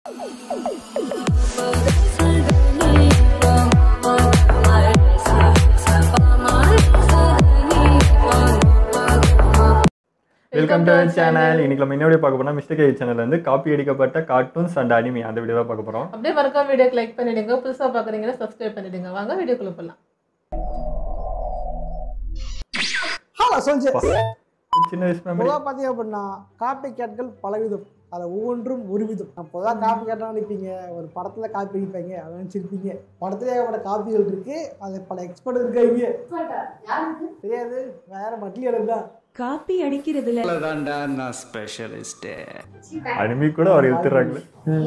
Welcome to channel இன்னைக்கு நம்ம என்ன வீடியோ பார்க்க போறோம் மிஸ்டேக் ஐ சேனல்ல இருந்து காப்பி அடிக்கப்பட்ட கார்ட்டூன்ஸ் அண்ட் அனிமி அந்த வீடியோ தான் பார்க்க போறோம் அப்படியே மறக்காம வீடியோக்கு லைக் பண்ணிடுங்க புதுசா பாக்குறீங்கன்னா சப்ஸ்கிரைப் பண்ணிடுங்க வாங்க வீடியோக்குள்ள போலாம் ஹலோ சொல்ஜர் சின்ன வயசு மெமரி பொதுவாக பார்த்தீங்க அப்படின்னா காப்பி கேட்கள் பலவிதம் அதில் ஒவ்வொன்றும் ஒரு விதம் நான் பொதுவாக காப்பி கேட்டால் நினைப்பீங்க ஒரு படத்தில் காப்பி அடிப்பாங்க அதை நினச்சிருப்பீங்க படத்துல ஏகப்பட்ட காப்பிகள் இருக்கு அது பல எக்ஸ்பர்ட் இருக்காங்க தெரியாது வேற மட்டியல் தான் காப்பி அடிக்கிறதுல தான்டா நான் ஸ்பெஷலிஸ்ட்டு அனிமி கூட அவர் எழுத்துறாங்களே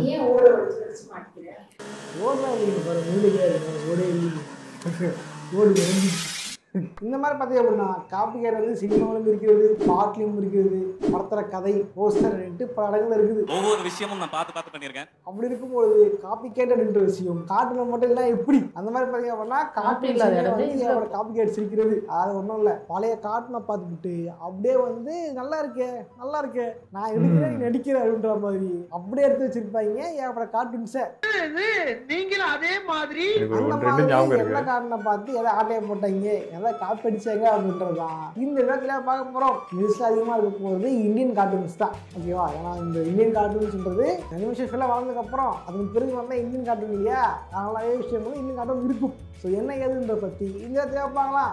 ஓடுறா இல்லைங்க பாரு மூலிகையாக இருக்கு ஓடே இல்லைங்க ஓடு விளங்கி இந்த மாதிரி பார்த்தீங்க அப்படின்னா காப்பி கேட் வந்து சினிமாவிலும் இருக்கிறது பாட்லையும் இருக்கிறது படத்தில் கதை போஸ்டர் பல இடங்கள் இருக்குது ஒவ்வொரு விஷயமும் நான் பார்த்து பார்த்து பண்ணியிருக்கேன் அப்படி இருக்கும்போது காப்பி கேட் அப்படின்ற விஷயம் காட்டுல மட்டும் இல்லை எப்படி அந்த மாதிரி பார்த்தீங்க அப்படின்னா Copy இல்லாத இடமே இல்லை. காட்டு காப்பி கேட் சிரிக்கிறது அது ஒன்றும் இல்லை பழைய காட்டுனை பார்த்துக்கிட்டு அப்படியே வந்து நல்லா இருக்கே நல்லா இருக்கே நான் எடுக்கிறேன் நீ நடிக்கிற அப்படின்ற மாதிரி அப்படியே எடுத்து வச்சிருப்பாங்க ஏன் கார்ட்டூன்ஸை எனக்கு ஒரு அந்த ஒன்று ரெண்டு ஞாபகம் மாதிரி இருக்கு எந்த காரணம் பார்த்து எதை ஆட்டையை போட்டாங்க எதை காப்பி அடிச்சாங்க அப்படின்றதுதான் இந்த இடத்துல பார்க்க போறோம் நியூஸ்ல அதிகமா இருக்க போகிறது இந்தியன் கார்ட்டூன்ஸ் தான் ஓகேவா ஏன்னா இந்த இந்தியன் கார்ட்டூன்ஸ்ன்றது அனிமேஷன் ஃபுல்லாக வளர்ந்ததுக்கு அப்புறம் அதுக்கு பிறகு வந்தால் இந்தியன் கார்ட்டூன் இல்லையா அதனால நிறைய விஷயங்களும் இந்தியன் கார்ட்டூன் இருக்கும் ஸோ என்ன ஏதுன்ற பற்றி இந்த இடத்துல பார்க்கலாம்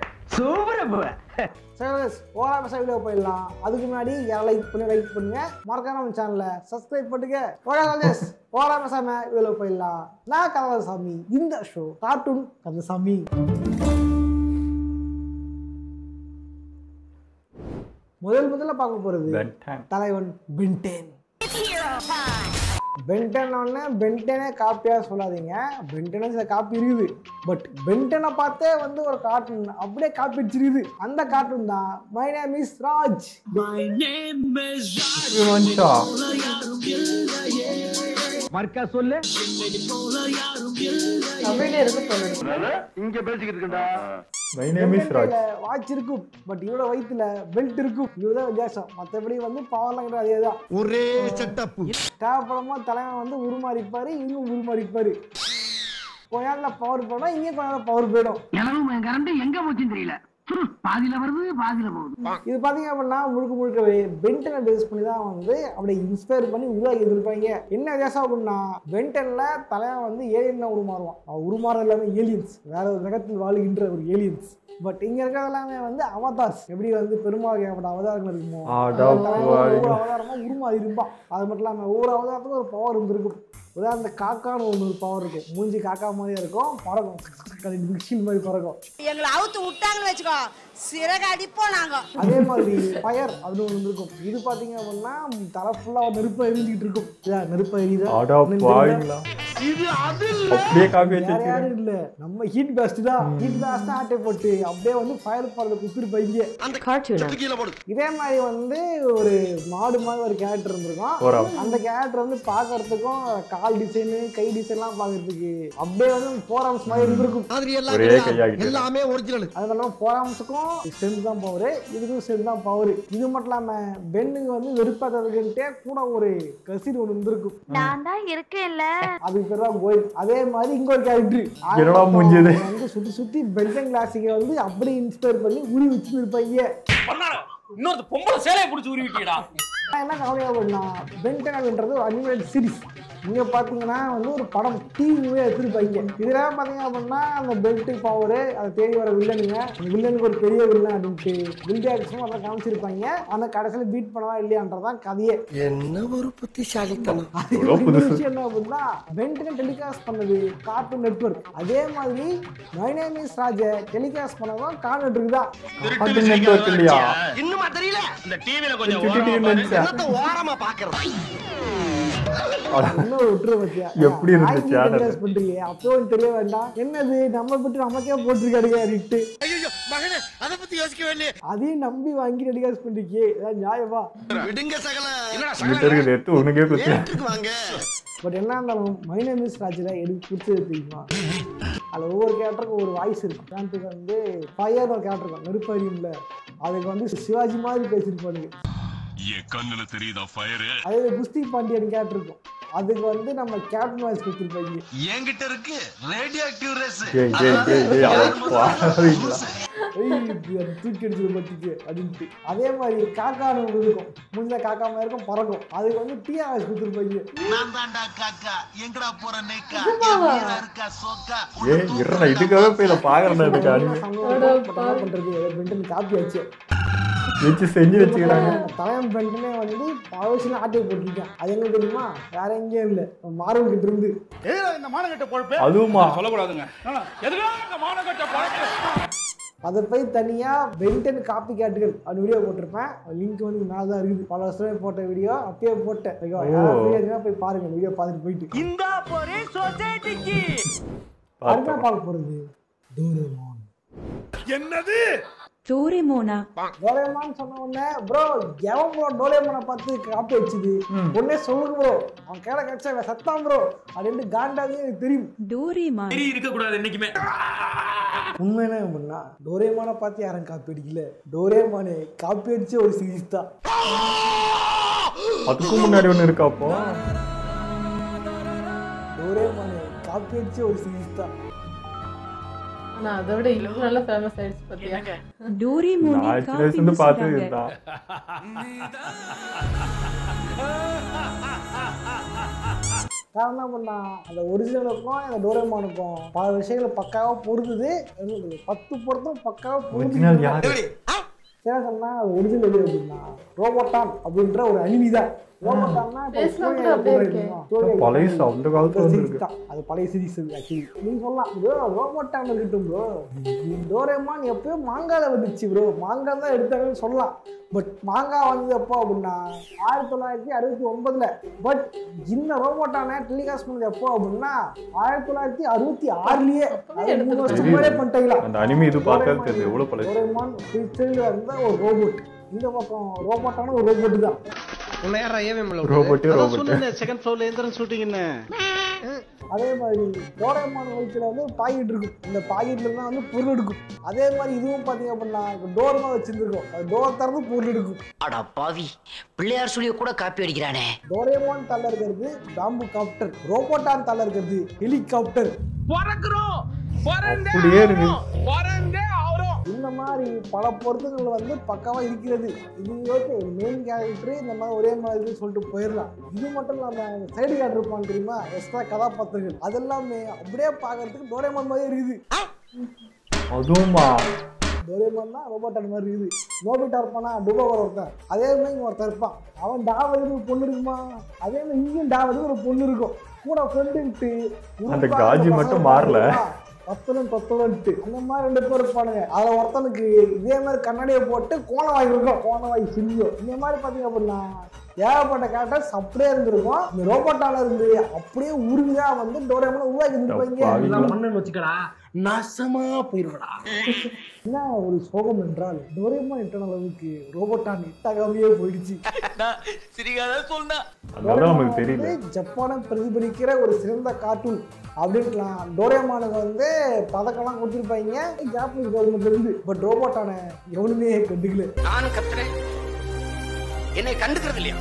சர்வஸ் ஓரா வீடியோ போயிடலாம் அதுக்கு முன்னாடி யாரை லைக் பண்ணி லைக் பண்ணுங்க மறக்காம நம்ம சேனலை சப்ஸ்கிரைப் பண்ணுங்க ஓரா காலேஜ் ஓரா பேசாம வீடியோ போயிடலாம் நான் கந்தசாமி இந்த ஷோ கார்ட்டூன் கந்தசாமி முதல் முதல்ல பார்க்க போறது பென்டன் தலைவன் பென்டேன் பென்டன் ஒன்று பென்டனே காப்பியாக சொல்லாதீங்க பென்டனே சில காப்பி இருக்குது பட் பென்டனை பார்த்தே வந்து ஒரு கார்ட்டூன் அப்படியே காப்பி அடிச்சிருக்குது அந்த கார்ட்டூன் தான் மை நேம் இஸ் ராஜ் மனுஷா தமிழ்ல இருக்கு சொல்லுங்க my name is Raj watch இருக்கும் பட் இவரோட வயிற்றுல பெல்ட் இருக்கும் இதுதான் வித்தியாசம் மற்றபடி வந்து பவர்லாம் கிடையாது அதே தான் ஒரே செட்டப் தேவைப்படமோ தலைவன் வந்து உருமாறிப்பாரு இவங்க உருமாறிப்பாரு கொஞ்ச நேரத்தில் பவர் போனால் இங்கே கொஞ்ச நேரம் பவர் போயிடும் இளவு கரண்ட் எங்க போச்சுன்னு தெரியல சுரு, பாதியில வருது பாதியில போகுது இது பார்த்தீங்க அப்படின்னா முழுக்க முழுக்கவே பென்டனை பேஸ் பண்ணி தான் வந்து அப்படியே இன்ஸ்பயர் பண்ணி உருவாக்கி இருப்பாங்க என்ன வித்தியாசம் அப்படின்னா பென்டன்ல தலைவன் வந்து ஏலியன் தான் உருமாறுவான் அவன் உருமாற எல்லாமே ஏலியன்ஸ் வேற ஒரு கிரகத்தில் வாழுகின்ற ஒரு ஏலியன்ஸ் பட் இங்க இருக்கிறது எல்லாமே வந்து அவதார்ஸ் எப்படி வந்து பெருமாள் ஏகப்பட்ட அவதாரங்கள் இருக்குமோ அடா அந்த தலைவன் பாவி. ஒவ்வொரு அவதாரமா உருமாறி இருப்பான் அது மட்டும் இல்லாமல் ஒவ்வொரு அவதாரத்துக்கும் ஒரு பவர் இருந்திருக்கும் உதாரண காக்கான்னு ஒன்று ஒரு பவர் இருக்கும் மூஞ்சி காக்கா மாதிரியே இருக்கும் பறக்கும் மிக்சில் மாதிரி பறக்கும் எங்களை அவுத்து விட்டாங்கன்னு வச்சுக்கோ சிறகு அடிப்போம் நாங்க அதே மாதிரி ஃபயர் அப்படின்னு ஒன்று இருக்கும் இது பார்த்தீங்க அப்படின்னா தலை ஃபுல்லாக நெருப்பை எரிஞ்சுக்கிட்டு இருக்கும் இதா நெருப்பை எரியுதா அடா அப்படின்னு தெரியல. பாவீங்களா அப்படியே காப்பி வேற வச்சிருக்கீங்க யாரும் இல்ல நம்ம ஹீட் பேஸ்ட் தான் ஹீட் பேஸ்ட் தான் ஆட்டை போட்டு அப்படியே வந்து ஃபயர் போறத குத்துருப்பாங்க கார்ட்டூனா இதே மாதிரி வந்து ஒரு மாடு மாதிரி ஒரு கேரக்டர் இருந்திருக்கும் போறா அந்த கேரக்டர் வந்து பார்க்கறதுக்கும் கால் டிசைனு கை டிசைன்லாம் பார்க்கறதுக்கு அப்படியே வந்து போராம்ஸ் மாதிரி இருந்திருக்கும் ஒரே கையாகிட்டு எல்லாமே ஒரிஜினல் அது இல்லாமல் போராம்ஸுக்கும் ஸ்ட்ரென்த் தான் பவர் இதுக்கும் ஸ்ட்ரென்த் தான் பவர் இது மட்டும் இல்லாமல் பெண்ணுங்க வந்து வெறுப்பாததுக்குன்ட்டே கூட ஒரு கசின் ஒன்று இருந்திருக்கும் நான் தான் இருக்கேன்ல அதுக்கு பேர் தான் கோயில் அதே மாதிரி இங்க ஒரு கேரக்டர் என்னடா மூஞ்சுது? வந்து சுத்தி சுத்தி பெல்டன் கிளாஸிக்கை வந்து அப்படியே இன்ஸ்பயர் பண்ணி உரி வச்சு இருப்பாங்க இன்னொரு பொம்பளை சேலையை பிடிச்சி உருவிட்டீடா நான் என்ன கவலையா அப்படின்னா பென்டன் அப்படின்றது ஒரு அனிமேட் சீரிஸ் இங்க பாத்தீங்கன்னா வந்து ஒரு படம் டிவியே எடுத்துருப்பாங்க இதுல பாத்தீங்க அப்படின்னா அந்த பெல்ட் பவர் அதை தேடி வர வில்லனுங்க அந்த வில்லனுக்கு ஒரு பெரிய வில்லன் அப்படின்ட்டு வில்டியாக்ஸும் அதை காமிச்சிருப்பாங்க அந்த கடைசியில் பீட் பண்ணவா இல்லையான்றதான் கதையே என்ன ஒரு புத்திசாலித்தனம் அதே எவ்வளோ மாதிரி புதுசு. விஷயம் என்ன அப்படின்னா பென்டனை டெலிகாஸ்ட் பண்ணது கார்ட்டூன் நெட்வொர்க் அதே மாதிரி my name is Raja telecast பண்ணதும் கார்ட்டூன் நெட்வொர்க் தான் கார்ட்டூன் நெட்வொர்க் இல்லையா இன்னுமா தெரியல இந்த டிவில கொஞ்சம் சுட்டி டிவி நினைச்சேன் என்னத்த ஓரமா பாக்குறது இன்னொரு விட்டுரு பத்தியா எப்படி இருந்துச்சு ஆங்கில channel? telecast பண்றீங்க அப்பவும் தெரிய வேண்டாம் என்னது நம்ம பற்றி நமக்கே போட்டிருக்காருங்க அப்படின்ட்டு ஐயோ மகனே அத பத்தி யோசிக்கவே இல்லையே அதையும் நம்பி வாங்கி டெலிகாஸ்ட் பண்றீங்க ஏதாவது நியாயமா விடுங்க சகல கிட்ட இருக்குது எடுத்து உனக்கே குத்து ஏற்றுக்கு வாங்க பட் என்ன இருந்தாலும் மை நேம் இஸ் ராஜில எனக்கு பிடிச்சது தெரியுமா அதில் ஒவ்வொரு கேரக்டருக்கும் ஒரு வாய்ஸ் இருக்கும் உதாரணத்துக்கு வந்து ஃபயர் ஒரு கேரக்டர் இருக்கும் நெருப்பறியும்ல அதுக்கு வந்து சிவாஜி மாதிரி பேசியிருப்பானுங்க என் கண்ணுல தெரியுதா ஃபயரு அதே மாதிரி குஸ்தி பாண்டியன் கேரக்டர் இருக்கும் அதுக்கு வந்து நம்ம கேப்டன் வாய்ஸ் கொடுத்துருப்பாங்க என்கிட்ட இருக்கு ரேடியோ ஆக்டிவ் ரேஸ் ஏய் ஏய் ஏய் ஏய் அட பாவிங்களா. ஏய், இப்படி அது தூக்கி அடிச்சது பத்திக்கு அப்படின்ட்டு அதே மாதிரி காக்கான்னு ஒன்று இருக்கும் முடிஞ்ச காக்கா மாதிரி இருக்கும் பறக்கும் அதுக்கு வந்து டிஆர் வாய்ஸ் கொடுத்துருப்பாங்க நான் தான்டா காக்கா எங்கடா போற நேக்கா நிஜமாவா? என் வீரா இருக்கா சோக்கா ஏய் இருடா இதுக்காக போய் இதை பார்க்கறேன் எனக்கு அனிமே என்ன பண்றது பென்டன் காப்பி ஆச்சு வச்சு செஞ்சு வச்சுக்கிறாங்க தலைவன் பென்டனே வந்து பல வருஷம் ஆட்டையை போட்டிருக்கேன் அது எங்க தெரியுமா வேற எங்கேயும் இல்லை மார்வல் கிட்ட இருந்து இந்த மானகட்ட பொழப்பு அதுவுமா சொல்லக்கூடாதுங்க எதுக்காக இந்த மானகட்ட பொழப்பு அதை போய் தனியாக பென்டன் காப்பி கேட்டுகள் அது வீடியோ போட்டிருப்பேன் லிங்க் வந்து மேலே தான் இருக்குது பல வருஷமே போட்ட வீடியோ அப்பயே போட்டேன் ஓகேவா ஓ. யாராவது free ஆ இருந்தா போய் பாருங்க வீடியோ பார்த்துட்டு போயிட்டு இந்த பொறி சொசைட்டிக்கு அடுத்த பார்க்க போகிறது டோரேமான் என்னது டோரேமோனா டோரேமான் சொன்ன உடனே ப்ரோ எவன் ப்ரோ டோரேமானை பார்த்து காப்பி வச்சுது உடனே சொல்லுங்க ப்ரோ அவன் கேட கிடைச்சா சத்தான் ப்ரோ அப்படின்ட்டு காண்டாவே எனக்கு தெரியும் டோரேமான் இருக்க கூடாது என்னைக்குமே உண்மை என்ன அப்படின்னா டோரேமானை பார்த்து யாரும் காப்பி அடிக்கல டோரேமானே காப்பி அடிச்ச ஒரு சீரிஸ் தான் அதுக்கும் முன்னாடி ஒண்ணு இருக்கா அப்போ டோரேமானே காப்பி அடிச்ச ஒரு சீரிஸ் தான் ஆனா அதை விட இது நல்லா ஃபேமஸ் ஆயிடுச்சு பாத்தியா டோரேமோனே நான் சின்ன காப்பி வயசுல பார்த்து சொல்றாங்க இதுதான் காரணம் என்ன பண்ணா அந்த ஒரிஜினலுக்கும் அந்த டோரேமானுக்கும் பல விஷயங்கள் பக்காவாக பொருந்தது என்ன சொல்றது, பத்து பொருத்தம் பக்காவாக ஒரிஜினல் பொருந்தது யாரு ஏன் சொன்னா அது ஒரிஜினல் எது அப்படின்னா ரோபோட்டான் அப்படின்ற ஒரு அனிமி தான் ரோபோட்டான்னா இப்போ பேசலாம் கூட சூரிய அப்படியே போடுற இருக்கே. தெரியுமா? சூரிய பழைசு அந்த காலத்துல series வந்துருக்கு தான். அது பழைய சீரிஸ் ஆக்சுவலி நீங்க சொல்லலாம் ப்ரோ ரோபோட்டான் இருக்கட்டும் ப்ரோ டோரேமான் எப்பயோ மாங்கால வந்துச்சு ப்ரோ மாங்காய் தான் எடுத்தாங்கன்னு சொல்லலாம் பட் மாங்காய் வந்தது எப்போ அப்படின்னா ஆயிரத்தி தொள்ளாயிரத்தி அறுபத்தி ஒன்பதுல பட் இந்த ரோபோட்டான டெலிகாஸ்ட் பண்ணது எப்போ அப்படின்னா ஆயிரத்தி தொள்ளாயிரத்தி அறுபத்தி ஆறுலயே அது மூணு வருஷம் முன்னாடியே பண்ணிட்டாங்களா அந்த அனிமே இது பார்த்தாலும் தெரியுது எவ்வளவு பழைசு டோரேமான் பிக்சரில் வந்த ஒரு ரோபோட் இந்த பக்கம் ரோபோட்டான ஒரு ரோபோட் தான் உன்னை யாரா ஏவே ரோபோட்டு ரோபோட்டு செகண்ட் ஃப்ளோர்ல எந்திரன் ஷூட்டிங்னு அதே மாதிரி டோரேமான் வயிற்றுல வந்து பாக்கெட் இருக்கும் இந்த பாக்கெட்ல தான் வந்து பொருள் எடுக்கும் அதே மாதிரி இதுவும் பார்த்தீங்க அப்படின்னா டோர் தான் வச்சிருந்துருக்கும் அது டோர் திறந்து பொருள் எடுக்கும் அடா பாவி பிள்ளையார் சொல்லிய கூட காப்பி அடிக்கிறானே டோரேமான் தள்ள இருக்கிறது பாம்பு காப்டர் ரோபோட்டான் தள்ள இருக்கிறது ஹெலிகாப்டர் பிறக்கிறோம் அப்படியே இருக்கு பிறந்தே ஆகிறோம் இந்த மாதிரி பல பொருத்தங்கள் வந்து பக்காவா இருக்கிறது இது ஓகே மெயின் கேரக்டர் இந்த மாதிரி ஒரே மாதிரி சொல்லிட்டு போயிடலாம் இது மட்டும் இல்லாம சைடு கேரக்டர் இருப்பான் தெரியுமா எக்ஸ்ட்ரா கதாபாத்திரங்கள் அதெல்லாமே அப்படியே பார்க்கறதுக்கு டோரேமான் மாதிரி இருக்குது அதுவுமா டோரேமான் தான் ரோபோட்டான் மாதிரி இருக்குது நோபிட்டா இருப்பானா டுபோவர் ஒருத்தன் அதே மாதிரி இங்க ஒருத்தன் இருப்பான் அவன் டாவது ஒரு பொண்ணு இருக்குமா அதே மாதிரி இங்கேயும் டாவது ஒரு பொண்ணு இருக்கும் கூட ஃப்ரெண்டுன்ட்டு அந்த காஜி மட்டும் மாறல. பத்தலும் பத்தலன்ட்டு அந்த மாதிரி ரெண்டு பேர் இருப்பானுங்க அதில் ஒருத்தனுக்கு இதே மாதிரி கண்ணாடியை போட்டு கோணவாய் இருக்கும் கோணவாய் சில்லியும் இந்த மாதிரி பார்த்தீங்க அப்படின்னா ஏகப்பட்ட கேரக்டர்ஸ் அப்படியே இருந்திருக்கும் இந்த ரோபோட்டால இருந்து அப்படியே உருவியா வந்து டோரேமான் உருவாக்கி இருந்திருப்பாங்க பாவிங்களா. மண்ணன் வச்சுக்கடா நாசமா போயிருவடா என்ன ஒரு சோகம் என்றால் டோரேமான் இட்டன அளவுக்கு ரோபோட்டான் இட்டாகாமையே போயிடுச்சு சிரிக்காத சொன்னா அதனால நமக்கு தெரியல வந்து ஜப்பானை பிரதிபலிக்கிற ஒரு சிறந்த கார்ட்டூன் அப்படின்ட்டுலாம் டோரேமானுக்கு வந்து பதக்கெல்லாம் கொடுத்துருப்பாங்க ஜாப்பனீஸ் கவர்மெண்ட்ல இருந்து பட் ரோபோட்டானை எவனுமே கண்டுக்கல நானும் கத்துறேன் என்னை கண்டுக்கிறது இல்லையா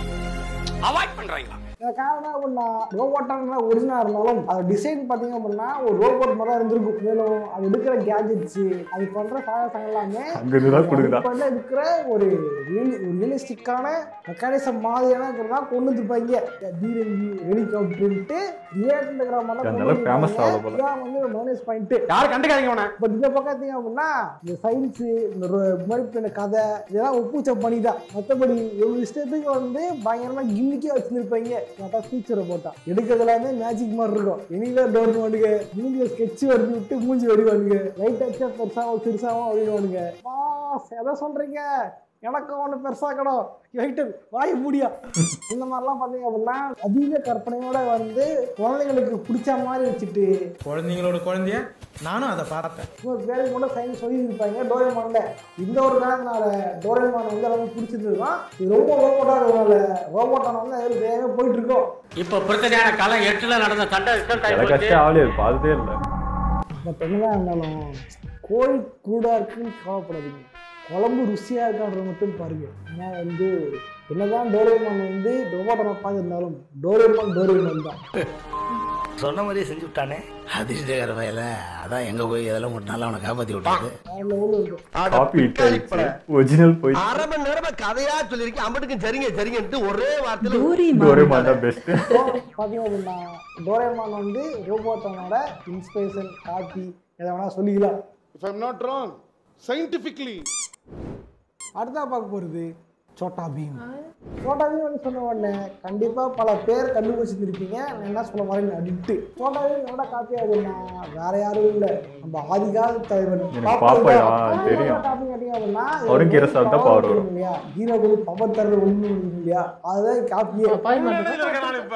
அவாய்ட் பண்றாங்களா இந்த காரணம் அப்படின்னா ரோபோட்டான ஒரிஜினல் இருந்தாலும் அது டிசைன் பார்த்தீங்க அப்படின்னா ஒரு ரோபோட் மாதிரி தான் இருந்திருக்கும் மேலும் அது எடுக்கிற கேஜெட்ஸ் அது பண்ற சாகசங்கள் எல்லாமே அங்க இருந்துதான் கொடுக்குதா இப்ப இருக்கிற ஒரு ரியலி- ஒரு ரியலிஸ்டிக்கான மெக்கானிசம் மாதிரியான தான் கொண்டு வந்துருப்பாங்க பீரங்கி ஹெலிகாப்டர்ன்ட்டு ரியாக்ட் இருக்கிற மாதிரி தான் அதனால கொண்டு famous வந்திருப்பாங்க. ஆகல போல. இதான் வந்து மைனஸ் பாயிண்ட் யாரும் கண்டுக்காதீங்க உன பட் இந்த பக்கம் பார்த்தீங்க அப்படின்னா இந்த சயின்ஸ் இந்த மாதிரி கதை இதெல்லாம் ஒப்புச்ச பண்ணி தான் மற்றபடி இவங்க இஷ்டத்துக்கு வந்து பயங்கரமா கிம்மிக்கே வச்சிருப்பாங்க பார்த்தா ஃபியூச்சரை போட்டா எடுக்கிறது எல்லாமே மேஜிக் மாதிரி இருக்கும் எனிவே டோர் வாண்டுங்க மூஞ்சில ஸ்கெட்ச் வரைஞ்சி விட்டு மூஞ்சி வடிவானுங்க லைட் அடிச்சா பெருசாவும் சிறுசாவும் அப்படின்னுவானுங்க பாஸ் எதை சொல்றீங்க எனக்கும் ஒன்று பெருசாக்கணும் ரைட்டர் வாய் மூடியா இந்த மாதிரிலாம் பார்த்தீங்க அப்படின்னா அதிக கற்பனையோட வந்து குழந்தைங்களுக்கு பிடிச்ச மாதிரி வச்சுட்டு குழந்தைங்களோட குழந்தைய நானும் அதை பார்த்தேன் இன்னொரு பேருக்கு கூட சயின்ஸ் சொல்லி இருப்பாங்க டோரேமான்ல இந்த ஒரு காரணத்தினால டோரேமான் வந்து அளவுக்கு பிடிச்சிருந்துருக்கான் இது ரொம்ப ரோபோட்டா இருக்கிறதுனால ரோபோட்டான வந்து அது வேகமாக போயிட்டு இருக்கோம் இப்ப பிரச்சனையான காலம் எட்டுல நடந்த சண்டை எனக்கு கஷ்டம் ஆளே பார்த்ததே இல்லை பட் என்னதான் இருந்தாலும் கோழி கூடா இருக்குன்னு கவலைப்படாதீங்க குழம்பு ருசியாக இருக்கான்றது மட்டும் பாருங்க ஏன்னா வந்து என்னதான் டோரேமான் வந்து டோபாட்டனப்பாக இருந்தாலும் டோரேமான் டோரேமான் தான் சொன்ன மாதிரியே செஞ்சு விட்டானே அதிர்ஷ்டகர வயல அதான் எங்க போய் இதெல்லாம் ஒரு நாள் அவனை காப்பாத்தி விட்டாரு வேற லெவலில் இருக்கும் காப்பி ஹிட் ஆயிடுச்சு ஒரிஜினல் போய் அரை மணி நேரமா கதையா சொல்லிருக்கேன் அம்பட்டுக்கும் சரிங்க சரிங்கன்ட்டு ஒரே வார்த்தையில ஒரே டோரேமான் மாதிரி தான் பெஸ்ட் ஸோ பார்த்தீங்க அப்படின்னா டோரேமான் வந்து ரோபோட்டனோட இன்ஸ்பிரேஷன் காப்பி எதை வேணால் சொல்லிக்கலாம் if I'm not wrong scientifically அடுத்தா பார்க்க போகிறது சோட்டா பீம் சோட்டா பீம் வந்து சொன்ன உடனே கண்டிப்பாக பல பேர் கண்டுபிடிச்சிருப்பீங்க நான் என்ன சொல்ல வரேன் அப்படின்ட்டு சோட்டா பீம் என்னோட காப்பி அப்படின்னா வேற யாரும் இல்லை நம்ம ஆதிகால தலைவன் எனக்கு பாப்பாயா, தெரியும். காப்பி கேட்டீங்க அப்படின்னா அவரும் கீரை சாப்பிட்டா power வரும். இல்லையா ஹீரோக்கு பவர் தர்ற ஒன்று இல்லையா அதுதான் காப்பியே பாய் மட்டும்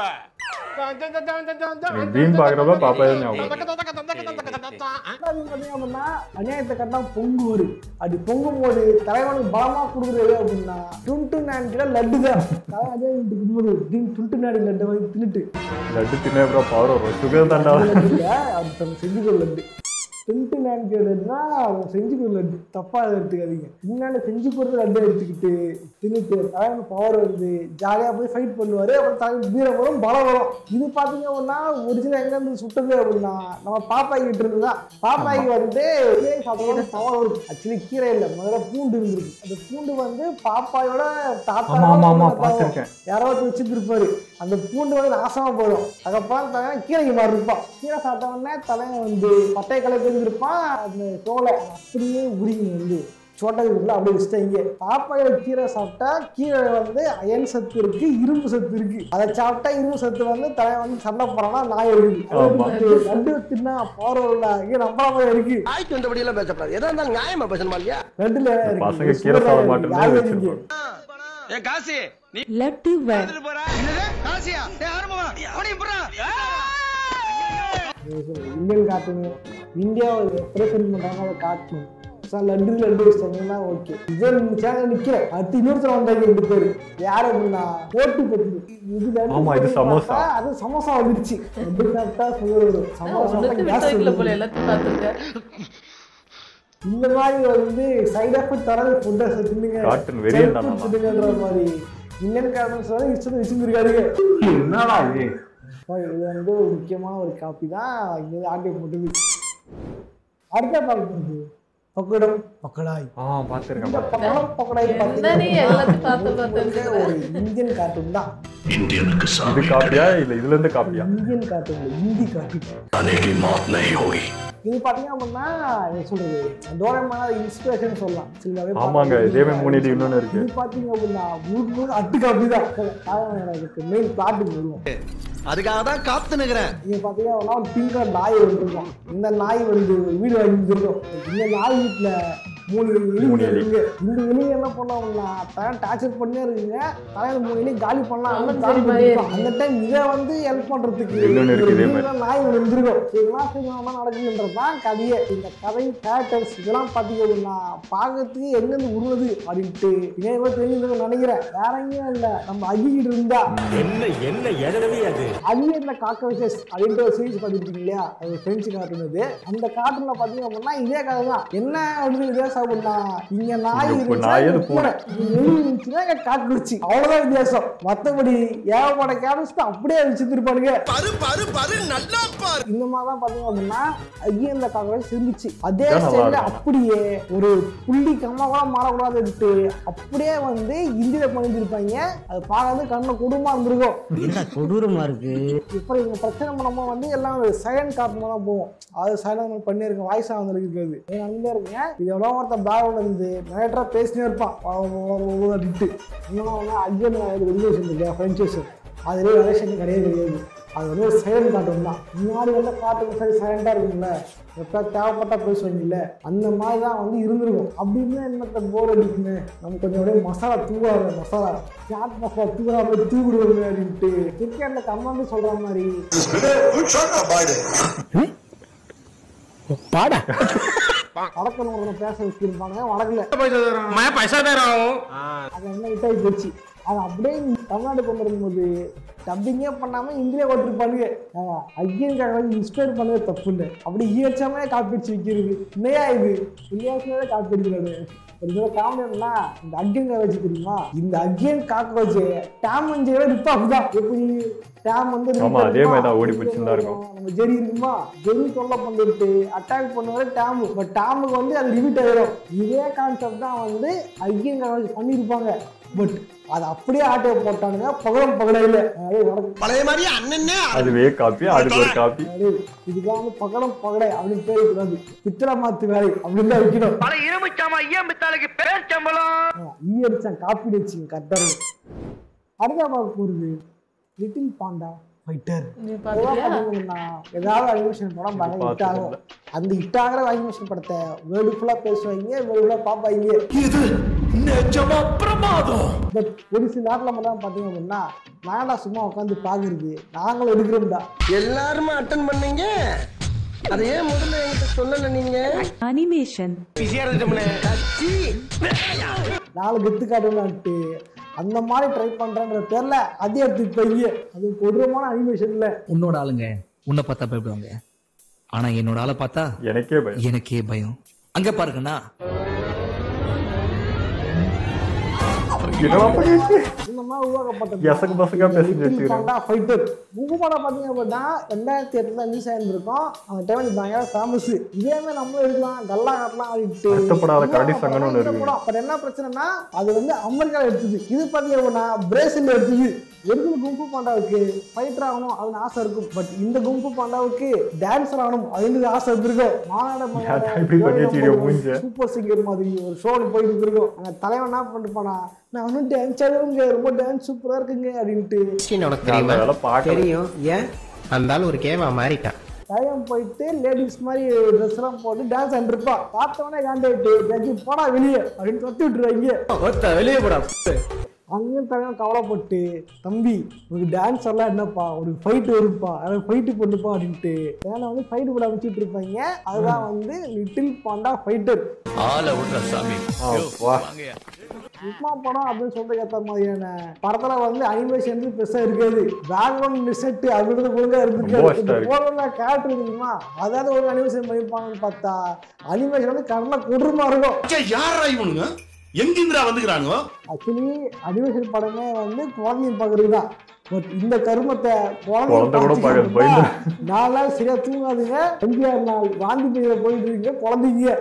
பீம் பார்க்குறப்ப பாப்பாயே ஞாபகம் அது பார்த்தீங்க அப்படின்னா அநியாயத்தை கட்டா பொங்கு வரும் அப்படி பொங்கும் போது தலைவனுக்கு பலமா கொடுக்குறது அப்படின்னா டுண்டு நைன் கிலோ லட்டு தான் தலைவன் அதே இருக்கும்போது டுண்டு நைன் லட்டு வாங்கி தின்னுட்டு லட்டு தின்ன அப்புறம் பவர் வரும் சுகர் தாண்டா லட்டு இல்ல, அது தன் செஞ்சுக்கொள்ள லட்டு டுண்டு நைன் கிலோ லட்டுனா அவன் செஞ்சுக்கொள்ள லட்டு தப்பா அதை எடுத்துக்காதீங்க முன்னாடி செஞ்சு கொடுத்த லட்டு எடுத்துக்கிட்டு தின்னுட்டு தலைவன் பவர் வருது ஜாலியாக போய் ஃபைட் பண்ணுவார் அப்புறம் தலைவன் வீரம் வரும் பலம் வரும் இது பார்த்தீங்க அப்படின்னா ஒரிஜினல் எங்கேருந்து சுட்டது அப்படின்னா நம்ம பாப்பாய் கிட்ட இருந்து தான் பாப்பாய்க்கு வந்து கீரை சாப்பிட பவர் வரும் ஆக்சுவலி கீரை இல்லை முதல்ல பூண்டு இருந்திருக்கு அந்த பூண்டு வந்து பாப்பாயோட தாத்தா ஆமா ஆமா ஆமா தாத்தாவோ பார்த்துருக்கேன் யாராவது வச்சுருப்பாரு அந்த பூண்டு வந்து நாசமா போயிடும் அதுக்கப்புறம் தலைவன் கீரைக்கு மாறி இருப்பான் கீரை சாப்பிட்ட உடனே தலைவன் வந்து பட்டை கலை இருப்பான் அந்த தோலை அப்படியே உருகி வந்து சோட்டதுக்குள்ள அப்படியே வச்சுட்டாங்க பாப்பாயோட கீரை சாப்பிட்டா கீரை வந்து அயன் சத்து இருக்கு இரும்பு சத்து இருக்கு அதை சாப்பிட்டா இரும்பு சத்து வந்து தலைவன் வந்து சண்டை போறானா நாய் ஆமா. இருக்குது ரெண்டு தின்னா போறவில்ல இங்கே நம்புற மாதிரி இருக்கு ஆய்க்கு வந்தபடி எல்லாம் பேசப்படாது எதா இருந்தாலும் நியாயமா பேசணுமா இல்லையா ரெண்டுல பசங்க கீரை சாப்பிட மாட்டேன்னு வச்சிருப்பாங்க ஏ காசி நீ லட்டு வே போறா காசியா ஏ ஆரம்பமா அவனி போறா இந்தியன் கார்ட்டூன் இந்தியாவை ரெப்ரசென்ட் பண்ணுறாங்க அதை காட்டணும் சார் லட்டு லட்டு வச்சிட்டாங்கன்னா ஓகே இதே சேனல் நிற்கிறேன் அடுத்து இன்னொருத்தர் வந்தாங்க ரெண்டு பேர் யார் அப்படின்னா போட்டு பத்து இது லட்டு ஆமா, இது சமோசா. சாப்பிட்டா அது சமோசா வந்துருச்சு லட்டு சாப்பிட்டா சுகர் வரும் சமோசா ஒன்றுக்கு சாப்பிட்டா விட்டு வைக்கல போல கேஸ் எல்லாத்தையும் பார்த்துருக்கேன் இந்த மாதிரி வந்து சைடு எஃபெக்ட் தரது ஃபுட்டை தின்னுங்க Cartoon வெறியன் தானா? தின்னுங்கன்ற மாதிரி இந்தியன் கார்ட்டூன்ஸ் வந்து இஷ்டத்தை வச்சுருக்காருங்க என்னடா இது இது வந்து ஒரு முக்கியமான ஒரு காப்பி தான் இங்கே ஆட்டிய போட்டது அடுத்த பார்க்குறது பக்கடம் பக்கடாய் ஆ பார்த்துருக்கேன் இந்த பக்கடம் பக்கடாய் என்ன நீ எல்லாத்தையும் பார்த்து பார்த்து பார்த்தீங்கன்னா ஒரு இந்தியன் கார்ட்டூன் தான் இது காப்பியா இல்ல இதுல இருந்து காப்பியா இந்தியன் கார்ட்டூன் இல்ல, இந்தி கார்ட்டூன் இது பார்த்தீங்க அப்படின்னா என்ன சொல்றது டோரேமான இன்ஸ்பிரேஷன் சொல்லலாம் சில ஆமாங்க இதே மாதிரி மூணு இது இன்னொன்னு இருக்கு இது பார்த்தீங்க அப்படின்னா முழுக்க முழுக்க அட்டு காப்பி தான் அதுக்கு மெயின் பிளாட்டுக்கு வருவோம் அதுக்காக தான் காத்து நிக்கிறேன் இங்க பாத்தீங்கன்னா ஒரு பிங்க் கலர் நாய் ஒன்று இருக்கும் இந்த நாய் வந்து வீடு வாங்கி இருக்கும் இந்த நாய் வீட்டுல மூணு எலி மூணு எலி. இருக்குங்க இந்த எலி என்ன பண்ணோம்னா தலை டார்ச்சர் பண்ணே இருக்குங்க தலையில மூணு எலி காலி பண்ணலாம் ஆமா, அப்படின்னு சரி, plan மாதிரியே பண்ணிருப்பான். அந்த டைம் இதை வந்து ஹெல்ப் பண்றதுக்கு இன்னொன்னு இருக்கு, இதே ஒரு மாதிரி. வீட்டுல நாய் ஒன்று இருந்திருக்கும் இதெல்லாம் சீக்கிரமா நடக்குதுன்றது தான் கதையே இந்த கதை கேரக்டர்ஸ் இதெல்லாம் பாத்தீங்க அப்படின்னா பார்க்கறதுக்கு எங்கிருந்து உருவது அப்படின்ட்டு இணையமா தெரிஞ்சுக்கணும்னு நினைக்கிறேன் வேற எங்கேயும் இல்ல நம்ம அஜிக்கிட்டு இருந்தா என்ன என்ன எழவே அது அலியர்ல காக்கவசஸ் அப்படின்ற ஒரு சீரிஸ் பார்த்துருக்கீங்க இல்லையா அது பிரெஞ்சு கார்ட்டூன் இது அந்த கார்ட்டூன்ல பாத்தீங்க அப்படின்னா இதே கதை தான் என்ன அப்படின்னு வித்தியாசம் அப்படின்னா இங்க நாய் இங்க இருந்துச்சுன்னா நாய், இங்க அது பூனை. பூனை இங்க எலி இருந்துச்சுன்னா இங்க காட்டுச்சு அவ்வளவுதான் வித்தியாசம் மத்தபடி ஏகப்பட்ட கேரக்டர்ஸ் அப்படியே வச்சுருப்பானுங்க பரு பரு பரு நல்லா பாரு இந்த மாதிரி தான் பாத்தீங்க அப்படின்னா ஐயன் காக்கவசஸ் இருந்துச்சு அதே இதான் நல்லா ஸ்டைல இருக்கும். அப்படியே ஒரு புள்ளி கம்மா கூட மாறக்கூடாதுன்ட்டு அப்படியே வந்து இந்தியில பண்ணிருப்பாங்க அது பார்க்கறது கண்ணு குடும்பமா இருந்திருக்கும் என்ன கொடூரமா இருக்கு இப்போ இவங்க பிரச்சனை பண்ணாம வந்து எல்லாம் சைலண்ட் காரணமாக தான் போவோம் அது சைலண்ட் பண்ணியிருக்கேன் வாய்ஸ் ஆகுது இருக்கிறது என் நம்பிக்கை இருக்குங்க இது எவ்வளோ ஒருத்தன் பேக்ரவுண்ட் இருந்து நேரட்டாக பேசினே இருப்பான் அப்படின்ட்டு இன்னும் வந்து ஐயன் ரிலேஷன் இருக்கு ஃப்ரெண்ட்ஸஸ் அதுலேயே ரிலேஷன் கிடையவே கிடையாது அது வந்து ஒரு சைலண்ட் காட்டும் தான் முன்னாடி வந்து காட்டுக்கு சரி சைலண்டாக இருக்குங்களே எப்போ தேவைப்பட்டா பேசுவாங்கல்ல அந்த மாதிரி தான் வந்து இருந்திருக்கும் அப்படின்னு என்னத்த போர் அடிக்குங்க நம்ம கொஞ்சம் அப்படியே மசாலா தூவாங்க மசாலா சாட் மசாலா தூவுற மாதிரி தூவிடுவாங்க அப்படின்ட்டு கிரிக்கெட்டில் கம்மாந்து சொல்கிற மாதிரி வடக்கில் ஒரு பேச வச்சிருப்பாங்க வடக்குல मैं पैसा दे रहा हूँ அது என்ன இட்டாகி போச்சு அது அப்படியே தமிழ்நாடு கொண்டு வரும்போது டப்பிங்கே பண்ணாம இந்தியா கொண்டிருப்பானுங்க ஐயனுக்காக இன்ஸ்பயர் பண்ணவே தப்பு இல்லை அப்படி ஈயச்சாமே காப்பி அடிச்சு வைக்கிறது இல்லையா இது இல்லையாச்சுமே காப்பி அடிக்கிறாரு ஒரு சில காமெடினா இந்த அக்கியன் காக்கோச் தெரியுமா இந்த அக்கியன் காக்கோச் டேம் அஞ்சு ரிப் ஆஃப் தான் எப்படி டேம் வந்து rip ஆமா, அதே மாதிரி தான் இருக்குமா? ஓடி பிடிச்சுன்னு தான் இருக்கும். நம்ம ஜெரி இருக்குமா ஜெரி தொல்லை பண்ணிட்டு அட்டாக் பண்ணுவாரு டேமு பட் டேமுக்கு வந்து அது ரிமிட் ஆயிடும் இதே கான்செப்ட் தான் வந்து ஐக்கியம் காலேஜ் பண்ணியிருப்பாங்க பட் அது அப்படியே ஆட்டையை போட்டானுங்க பகலம் பகலையில் பழைய மாதிரி அண்ணனே அதுவே காப்பி அதுக்கு ஒரு காப்பி இதுதான் வந்து பகலம் பகடை அப்படின்னு பேர் கூடாது பித்தளை மாத்து வேலை அப்படின்னு தான் வைக்கணும் பல இரும்புச்சாமா ஐயா பித்தாளுக்கு பேர் சம்பளம் ஈ அடிச்சான் காப்பி வச்சுங்க கரெக்டாக அடுத்த பார்க்க போகிறது லிட்டில் பாண்டா ஃபைட்டர் நீ பாத்தியா ஏதாவது அனிமேஷன் படம் பாருங்க ஹிட் ஆகும் அந்த ஹிட் ஆகிற அனிமேஷன் படத்தை வேர்ல்டு ஃபுல்லாக பேசுவாங்க வேர்ல்டு ஃபுல்லாக பார்ப்பாங்க இது நிஜமா பிரமாதம் பட் ஒரு சில நாட்டில் மட்டும் பார்த்தீங்க அப்படின்னா நாங்கடா சும்மா உட்காந்து பார்க்குறது நாங்களும் எடுக்கிறோம்டா எல்லாருமே அட்டன் பண்ணீங்க அதை ஏன் முதல்ல என்கிட்ட சொல்லல நீங்க அனிமேஷன் பிஸியா இருந்துட்டோம்னே கட்சி நாலு கெத்து காட்டலான்ட்டு அந்த மாதிரி ட்ரை பண்ணுறன்ற பேரில் அதே எடுத்துட்டு போய் அது கொடூரமான அனிமேஷனில் உன்னோட ஆளுங்க உன்னை பார்த்தா பயப்படுவாங்க ஆனா என்னோட ஆளை பார்த்தா எனக்கே பயம் எனக்கே பயம் அங்க பாருங்கண்ணா என்னடா பண்ணிட்டு இந்த மாதிரி உருவாக்கப்பட்டது எசக்கு பசக்கா பேசிட்டு வச்சுக்கிறேன் பாண்டா ஃபைட்டர் குங்கு பாண்டா பார்த்தீங்க அப்படின்னா ரெண்டாயிரத்தி எட்டில் ரிலீஸ் ஆயிருந்திருக்கும் அந்த டைம் பயங்கர ஃபேமஸ் இதே மாதிரி நம்மளும் இருக்கலாம் கல்லா காட்டலாம் ஆடிட்டு வருத்தப்படாத கரடி சங்கம்னு ஒண்ணு இருக்கு. பட் என்ன பிரச்சனைனா அது வந்து அமெரிக்காவில் எடுத்தது இது பார்த்தீங்க அப்படின்னா பிரேசில் எடுத்தது எதுக்கு குங்கு பாண்டாவுக்கு ஃபைட்டர் ஆகணும் அப்படின்னு ஆசை இருக்கும் பட் இந்த குங்கு பாண்டாவுக்கு டான்ஸர் ஆகணும் அப்படின்னு ஆசை இருந்திருக்கும் மாநாட ஏன்டா இப்படி பண்ணி வச்சிருக்க மூஞ்ச? சூப்பர் சிங்கர் மாதிரி ஒரு ஷோவில் போயிட்டு இருந்திருக்கும் அந்த தலைவன் என்ன பண்ணிட்டு போனா நான் ஒன்றும் டான்ஸ் ஆடுவேங்க ரொம்ப டான்ஸ் சூப்பரா இருக்குங்க அப்படின்ட்டு உனக்கு நான் தெரியுமா அதெல்லாம் பார்க்கல. தெரியும் ஏன் அந்த ஆள் ஒரு கேமா மாறிட்டான் தலைவன் போயிட்டு லேடிஸ் மாதிரி ட்ரெஸ் எல்லாம் போட்டு டான்ஸ் ஆடிருப்பா பார்த்தவனே காண்டாயிட்டு ஜட்ஜி போடா வெளியே அப்படின்னு தொத்தி விட்டுருவாங்க வெளியே போடா அங்கேயும் தலைவன் கவலைப்பட்டு தம்பி உனக்கு டான்ஸ் எல்லாம் என்னப்பா ஒரு ஃபைட்டு வருப்பா அதாவது ஃபைட்டு பண்ணுப்பா அப்படின்ட்டு ஏன்னா வந்து ஃபைட்டு போட அமைச்சிட்டு இருப்பாங்க அதுதான் வந்து லிட்டில் பாண்டா ஃபைட்டர் ஆளை விடுற சாமி ஆ, வா உப்மா படம் அப்படின்னு சொல்றதுக்கு ஏற்ற மாதிரியான படத்துல வந்து அனிமேஷன் வந்து பெருசா இருக்காது பேக்ரவுண்ட் செட் அப்படின்றது ஒழுங்கா ரொம்ப இருந்துச்சு worst ஆ இருக்கு. போடுற கேரக்டர் தெரியுமா அதாவது ஒரு அனிமேஷன் பண்ணிருப்பாங்கன்னு பார்த்தா அனிமேஷன் வந்து கடல கொடூரமா இருக்கும் யாரா இவனுங்க எங்கிந்திரா வந்துக்கிறானுங்க ஆக்சுவலி அனிமேஷன் படமே வந்து குழந்தைங்க பார்க்கறது தான் பட் இந்த கருமத்தை குழந்தை கூட பார்க்காது, குழந்தைங்க பயந்துரும். நாலு நாள் சரியா தூங்காதுங்க அஞ்சாறு நாள் வாந்தி பையில போயிட்டு இருக்கீங்க குழந்தைங்க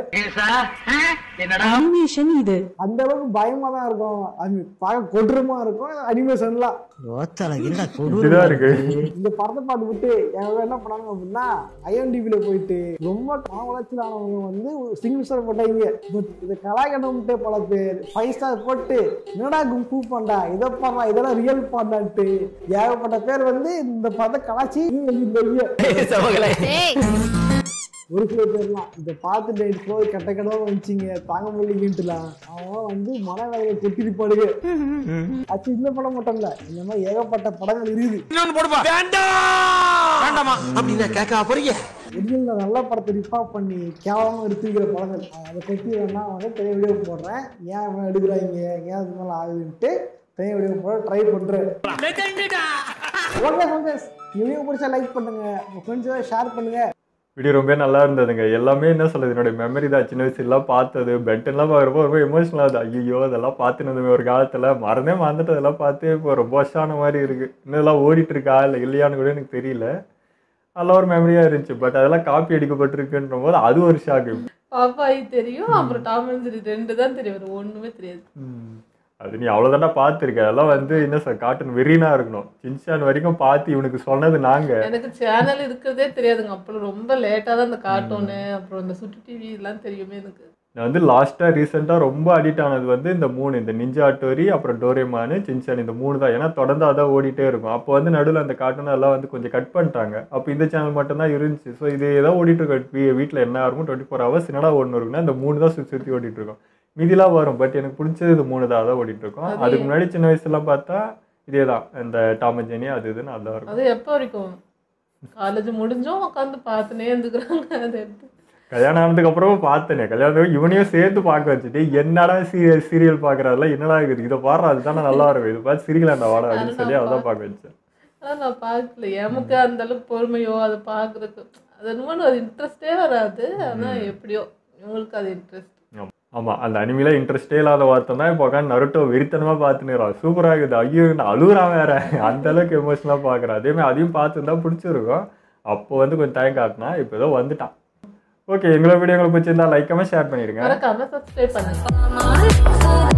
அனிமேஷன் இது அந்த அளவுக்கு பயமா தான் இருக்கும் அது பார்க்க கொடூரமா இருக்கும் அனிமேஷன்லாம் இதுதான் இருக்கு இந்த படத்தை பார்த்து விட்டு எங்க என்ன பண்ணாங்க அப்படின்னா ஐஎன்டிபியில் போயிட்டு ரொம்ப காவலத்தில் ஆனவங்க வந்து சிங்கிள் ஸ்டார் போட்டாங்க பட் இதை கலாய்க்கணும்ட்டு பல பேர் ஃபைவ் ஸ்டார் போட்டு என்னடா கும்பு பாண்டா இதை பாண்டா இதெல்லாம் ரியல் பாண்டான்ட்டு ஏகப்பட்ட பேர் வந்து இந்த படத்தை கலாச்சி எழுதிருந்தாங்க ஒரு சில பேர்லாம் இதை பார்த்துட்டு இப்போ கெட்ட கடவுள் வந்துச்சிங்க தாங்க முடியலன்ட்டுலாம் அவன் வந்து மன வேலையை கொட்டிட்டு பாடுங்க அது இந்த படம் மட்டும் இல்ல இந்த மாதிரி ஏகப்பட்ட படங்கள் இருக்குது இன்னொன்னு போடுப்பா வேண்டாம் வேண்டாமா அப்படின்னா கேட்க போறீங்க ஒரிஜினல் நல்ல படத்தை ரிஃபாப் பண்ணி கேவலமாக எடுத்துக்கிற படங்கள் அதை பற்றி வேணா வந்து தனி வீடியோ போடுறேன் ஏன் இவன் எடுக்கிறாங்க ஏன் இது மேலே ஆகுதுன்ட்டு தனி வீடியோ போட ட்ரை பண்ணுறேன் ஓகே ஃப்ரெண்ட்ஸ் வீடியோ பிடிச்சா லைக் பண்ணுங்க உங்கள் ஃப்ரெண்ட்ஸோட ஷேர் பண்ணுங்க வீடியோ ரொம்ப நல்லா இருந்ததுங்க எல்லாமே என்ன சொல்றது என்னோட மெமரி தான் சின்ன வயசுலாம் பார்த்தது பென்டெல்லாம் பார்க்குறப்போ ரொம்ப எமோஷனலாக இருந்தது ஐயோ அதெல்லாம் பார்த்துன்னு இருந்தோமே ஒரு காலத்தில் மறந்தே மறந்துட்டு அதெல்லாம் பார்த்து இப்போ ரொம்ப வருஷமான மாதிரி இருக்கு இன்னும் இதெல்லாம் ஓடிட்டு இருக்கா இல்லை இல்லையான்னு கூட எனக்கு தெரியல அதெல்லாம் ஒரு மெமரியாக இருந்துச்சு பட் அதெல்லாம் காப்பி அடிக்கப்பட்டிருக்குன்ற போது அது ஒரு ஷாக்கு பாப்பாய் தெரியும் அப்புறம் டாம் அண்ட் ஜெரி ரெண்டு தான் தெரியும் வேற ஒண்ணுமே தெரியாது அது நீ அவ்வளோதாண்டா பார்த்துருக்க அதெல்லாம் வந்து என்ன சார் காட்டன் வெறினா இருக்கணும் சின்சான் வரைக்கும் பார்த்து இவனுக்கு சொன்னது நாங்கள் எனக்கு சேனல் இருக்கிறதே தெரியாதுங்க அப்புறம் ரொம்ப லேட்டாக தான் இந்த கார்ட்டூனு அப்புறம் இந்த சுட்டி டிவி எல்லாம் தெரியுமே எனக்கு நான் வந்து லாஸ்ட்டாக ரீசெண்டாக ரொம்ப அடிக்ட் ஆனது வந்து இந்த மூணு இந்த நிஞ்சா டோரி அப்புறம் டோரேமானு சின்சான் இந்த மூணு தான் ஏன்னா தொடர்ந்து அதான் ஓடிட்டே இருக்கும் அப்போ வந்து நடுவில் அந்த கார்ட்டூன் எல்லாம் வந்து கொஞ்சம் கட் பண்ணிட்டாங்க அப்போ இந்த சேனல் மட்டும்தான் இருந்துச்சு ஸோ இது ஏதோ ஓடிட்டு இருக்கும் வீ வீட்டில் என்ன இருக்கும் டுவெண்ட்டி ஃபோர் ஹவர்ஸ் என்னடா ஒன்று இருக்குன்னா இந்த மூணு தான் சுற்றி சுற்றி ஓடிட்டு இருக்கும் மீதிலாம் வரும் பட் எனக்கு பிடிச்சது இது மூணு தான் அதான் ஓடிட்டு இருக்கும் அது- அதுக்கு முன்னாடி சின்ன வயசுலாம் பார்த்தா இதே தான் இந்த டாம் அண்ட் ஜெனி அது இதுன்னு அதான் இருக்கும் அது எப்போ வரைக்கும் காலேஜ் முடிஞ்சும் உட்காந்து பார்த்துனே இருந்துக்கிறாங்க அதை எடுத்து கல்யாணம் ஆனதுக்கு அப்புறமா பார்த்தேனே கல்யாணம் இவனையும் சேர்த்து பார்க்க வச்சுட்டு என்னடா சீரியல் சீரியல் பார்க்கறதுல என்னடா இருக்குது இதை பாடுற அதுதானே நல்லா இருக்கும் இது பார்த்து சிரிக்கலாம்டா வாடா அப்படின்னு சொல்லி அதான் பார்க்க வச்சேன் ஆனால் நான் பார்க்கல எமக்கு அந்த அளவுக்கு பொறுமையோ அதை பார்க்குறதுக்கு அது என்னமோ அது இன்ட்ரெஸ்டே வராது ஆனால் எப்படியோ இவங்களுக்கு அது இன்ட்ரெஸ்ட் ஆமாம் அந்த அனிமையில இன்ட்ரெஸ்டே இல்லாத ஒருத்தன் தான் இப்போ உட்காந்து நருட்டோ வெறித்தனமாக பார்த்துனுறான் சூப்பராக இருக்குது ஐயோ நான் அழுகுறான் வேற அந்த அளவுக்கு எமோஷனலாக பார்க்குறான் அதேமாதிரி அதையும் பார்த்துருந்தா பிடிச்சிருக்கும் அப்போ வந்து கொஞ்சம் டைம் காட்டினா இப்போ ஏதோ வந்துட்டான் ஓகே எங்களோட வீடியோ உங்களுக்கு பிடிச்சிருந்தா லைக்காம ஷேர் பண்ணிடுங்க மறக்காம சப்ஸ்கிரைப் பண்ணுங்க